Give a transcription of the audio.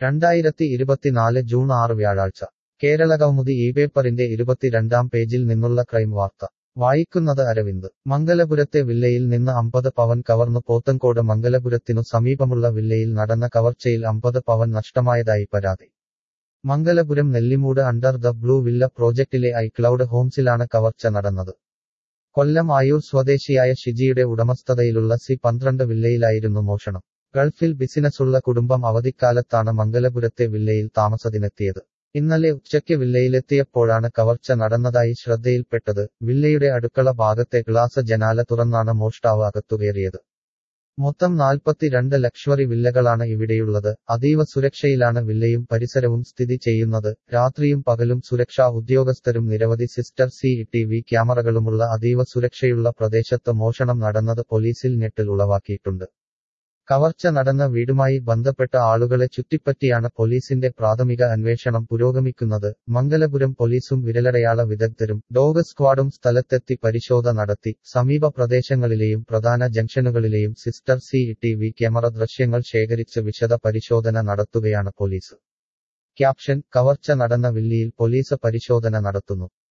രണ്ടായിരത്തി ഇരുപത്തിനാല് ജൂൺ ആറ് വ്യാഴാഴ്ച കേരളകൗമുദി ഈ പേപ്പറിന്റെ ഇരുപത്തിരണ്ടാം പേജിൽ നിന്നുള്ള ക്രൈം വാർത്ത വായിക്കുന്നത് അരവിന്ദ് മംഗലപുരത്തെ വില്ലയിൽ നിന്ന് അമ്പത് പവൻ കവർന്നു പോത്തൻകോട് മംഗലപുരത്തിനു സമീപമുള്ള വില്ലയിൽ നടന്ന കവർച്ചയിൽ അമ്പത് പവൻ നഷ്ടമായതായി പരാതി Mangalapuram Nellimoodu under the blue villa പ്രോജക്റ്റിലെ ഐ ക്ലൗഡ് ഹോംസിലാണ് കവർച്ച നടന്നത് കൊല്ലം ആയൂർ സ്വദേശിയായ ഷിജിയുടെ ഉടമസ്ഥതയിലുള്ള സി പന്ത്രണ്ട് വില്ലയിലായിരുന്നു മോഷണം ഗൾഫിൽ ബിസിനസ്സുള്ള കുടുംബം അവധിക്കാലത്താണ് മംഗലപുരത്തെ വില്ലയിൽ താമസത്തിനെത്തിയത് ഇന്നലെ ഉച്ചയ്ക്ക് വില്ലയിലെത്തിയപ്പോഴാണ് കവർച്ച നടന്നതായി ശ്രദ്ധയിൽപ്പെട്ടത് വില്ലയുടെ അടുക്കള ഭാഗത്തെ ഗ്ലാസ് ജനാല തുറന്നാണ് മോഷ്ടാവ് അകത്തുകയറിയത് മൊത്തം നാൽപ്പത്തിരണ്ട് ലക്ഷറി വില്ലകളാണ് ഇവിടെയുള്ളത് അതീവ സുരക്ഷയിലാണ് വില്ലയും പരിസരവും സ്ഥിതി ചെയ്യുന്നത് രാത്രിയും പകലും സുരക്ഷാ ഉദ്യോഗസ്ഥരും നിരവധി സിസ്റ്റർ സി ടി വി ക്യാമറകളുമുള്ള അതീവ സുരക്ഷയുള്ള പ്രദേശത്ത് മോഷണം നടന്നത് പോലീസിൽ ഞെട്ടൽ ഉളവാക്കിയിട്ടുണ്ട് കവർച്ച നടന്ന വീടുമായി ബന്ധപ്പെട്ട ആളുകളെ ചുറ്റിപ്പറ്റിയാണ് പോലീസിന്റെ പ്രാഥമിക അന്വേഷണം പുരോഗമിക്കുന്നത് മംഗലപുരം പോലീസും വിരലടയാള വിദഗ്ധരും ഡോഗ് സ്ക്വാഡും സ്ഥലത്തെത്തി പരിശോധന നടത്തി സമീപ പ്രദേശങ്ങളിലെയും പ്രധാന ജംഗ്ഷനുകളിലെയും സിസ്റ്റർ സി ടി വി ക്യാമറ ദൃശ്യങ്ങൾ ശേഖരിച്ച് വിശദ പരിശോധന നടത്തുകയാണ് പോലീസ് ക്യാപ്ഷൻ കവർച്ച നടന്ന വില്ലിയിൽ പോലീസ് പരിശോധന നടത്തുന്നു